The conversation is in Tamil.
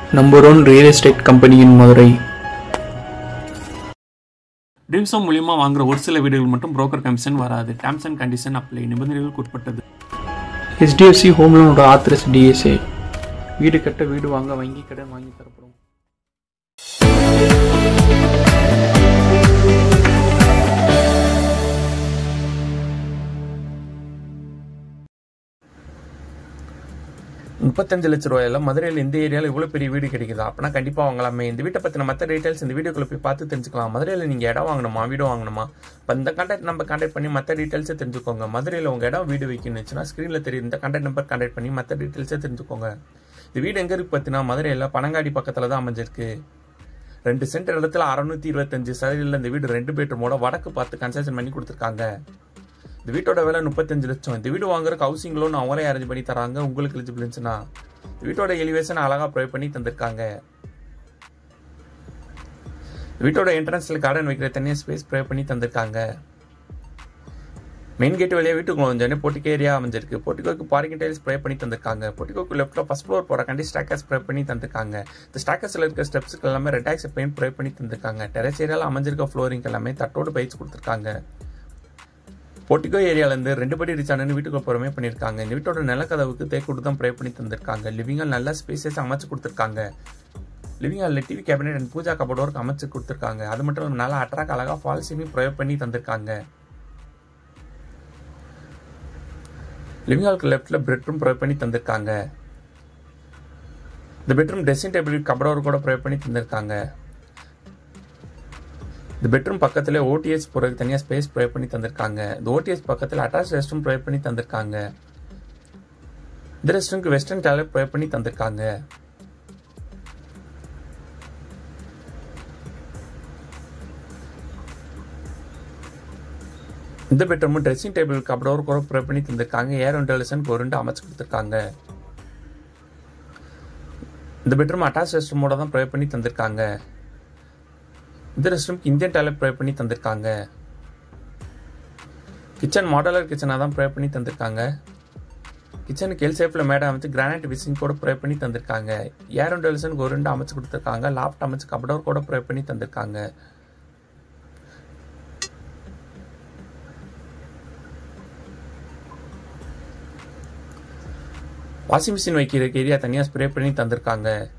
number one real estate company in Madurai dreams home மூலியமா வாங்குற ஒரு சில வீடுகள் மட்டும் புரோக்கர் கமிஷன் வராது டேர்ம்ஸ் அண்ட் கண்டிஷன் அப்ளை நிபந்தனைகளுக்கு உட்பட்டது ஹெச்டிஎஃப்சி ஹோம் லோனோட ஆத்திரஸ் டிஎஸ்ஏ வீடு கட்ட வீடு வாங்க வங்கி கடன் வாங்கி தரப்படும் முப்பத்தஞ்சு லட்ச ரூபாயில மதுரையில் இந்த ஏரியாவில் இவ்வளோ பெரிய வீடு கிடைக்குதா அப்படின்னா கண்டிப்பாக வாங்கலாமே இந்த வீட்டை பற்றின மற்ற டீட்டெயில்ஸ் இந்த வீடியோக்குள்ள போய் பார்த்து தெரிஞ்சுக்கலாம் மதுரையில் நீங்கள் இடம் வாங்கணுமா வீடு வாங்கணுமா இப்போ இந்த கான்டாக்ட் நம்பர் கான்டாக்ட் பண்ணி மற்ற டீட்டெயில்ஸை தெரிஞ்சுக்கோங்க மதுரையில் உங்கள் இடம் வீடு வைக்கணுச்சுன்னா ஸ்க்ரீனில் தெரியும் இந்த கான்டாக்ட் நம்பர் கான்டாக்ட் பண்ணி மற்ற டீட்டெயில்ஸை தெரிஞ்சுக்கோங்க இந்த வீடு எங்கே இருக்கு பார்த்தீங்கன்னா மதுரையில் பனங்காடி பக்கத்தில் தான் அமைஞ்சிருக்கு ரெண்டு சென்ட் இடத்துல அறுநூத்தி இருபத்தஞ்சு சதவீதியில் இந்த வீடு ரெண்டு பெட்ரூமோட வடக்கு பார்த்து கன்ஸ்ட்ரக்ஷன் பண்ணி கொடுத்துருக்காங்க இந்த வீட்டோட விலை முப்பத்தஞ்சு லட்சம் இந்த வீடு வாங்குறதுக்கு ஹவுசிங் லோன் அவங்களே அரேஞ்ச் பண்ணி தராங்க உங்களுக்கு எலிஜிபிள் இருந்துச்சுன்னா இந்த வீட்டோட எலிவேஷன் அழகா ப்ரொவைட் பண்ணி தந்திருக்காங்க இந்த வீட்டோட என்ட்ரன்ஸ்ல கார்டன் வைக்கிற தனியாக ஸ்பேஸ் ப்ரொவைட் பண்ணி தந்திருக்காங்க மெயின் கேட் வழியாக வீட்டுக்குள்ள வந்தோடனே போட்டிக்கோ ஏரியா அமைஞ்சிருக்கு போட்டிக்கோக்கு பார்க்கிங் டைல்ஸ் ஸ்ப்ரே பண்ணி தந்திருக்காங்க போட்டிக்கோக்கு லெஃப்ட்ல ஃபர்ஸ்ட் ஃப்ளோர் போகிற கண்டி ஸ்டாக்கர்ஸ் ஸ்ப்ரே பண்ணி தந்திருக்காங்க இந்த ஸ்டாக்கர்ஸ்ல இருக்க ஸ்டெப்ஸ்க்கு எல்லாமே ரெட்டாக்ஸ் பெயிண்ட் ப்ரே பண்ணி தந்திருக்காங்க டெரஸ் ஏரியாவில் அமைஞ்சிருக்க ஃப்ளோரிங் எல்லாமே தட்டோடு பயிற்சி கொடுத்துருக்காங்க போர்ட்டிகோ ஏரியாலேருந்து ரெண்டு படி ரிச்சானு வீட்டுக்கு புறமே பண்ணியிருக்காங்க இந்த வீட்டோட நிலக்கதவுக்கு தேக்கூட்டு தான் ப்ரே பண்ணி தந்திருக்காங்க லிவிங் ஹால் நல்ல ஸ்பேசஸ் அமைச்சு கொடுத்துருக்காங்க லிவிங் ஹாலில் TV cabinet and puja cupboard work அமைச்சு கொடுத்துருக்காங்க அது மட்டும் இல்லாமல் நல்லா அட்ராக்ட் அழகாக ஃபால் சீலிங் ப்ரொவைட் பண்ணி தந்திருக்காங்க லிவிங் ஹாலுக்கு லெஃப்ட்டில் பெட்ரூம் ப்ரொவைட் பண்ணி தந்திருக்காங்க இந்த பெட்ரூம் ட்ரெஸ்ஸிங் டேபிள் கபோர்ட் கூட ப்ரொவைட் பண்ணி தந்திருக்காங்க இந்த பெட்ரூம் பக்கத்தில் ஓடிஎஸ் போகிறதுக்கு தனியாக ஸ்பேஸ் ப்ரொவைட் பண்ணி தந்திருக்காங்க இந்த ஓடிஎஸ் பக்கத்தில் அட்டாச் ரெஸ்ட் ரூம் ப்ரொவைட் பண்ணி தந்திருக்காங்க இந்த ரெஸ்ட் ரூம்க்கு வெஸ்டர்ன் டாய்லெட் ப்ரொவைட் பண்ணி தந்திருக்காங்க இந்த பெட்ரூம் ட்ரெஸ்ஸிங் டேபிள் கபடோர் கூட ப்ரொவைட் பண்ணி தந்திருக்காங்க ஏர் வென்டிலேஷன் பொருண்டு அமைச்சு கொடுத்துருக்காங்க இந்த பெட்ரூம் அட்டாச் ரெஸ்ட் ரூமோட தான் ப்ரொவைட் பண்ணி தந்திருக்காங்க இந்த ரெஸ்ட் ரூம்க்கு இந்தியன் டாய்லெட் ப்ரொவைட் பண்ணி தந்திருக்காங்க கிச்சன் மாடலர் கிச்சனாக தான் ப்ரொவைட் பண்ணி தந்திருக்காங்க கிச்சனுக்கு எல் ஷேப்பில் மேடம் அமைச்சு கிரானைட் விசிங் கூட ப்ரொவைட் பண்ணி தந்திருக்காங்க ஏர் வென்டிலேஷன் ஒரு ரெண்டு அமைச்சு கொடுத்துருக்காங்க லாஃப்ட் அமைச்சு கபடோர் கூட ப்ரொவைட் பண்ணி தந்திருக்காங்க வாஷிங் மிஷின் வைக்கிறதுக்கு ஏரியா தனியாக ஸ்ப்ரே பண்ணி தந்திருக்காங்க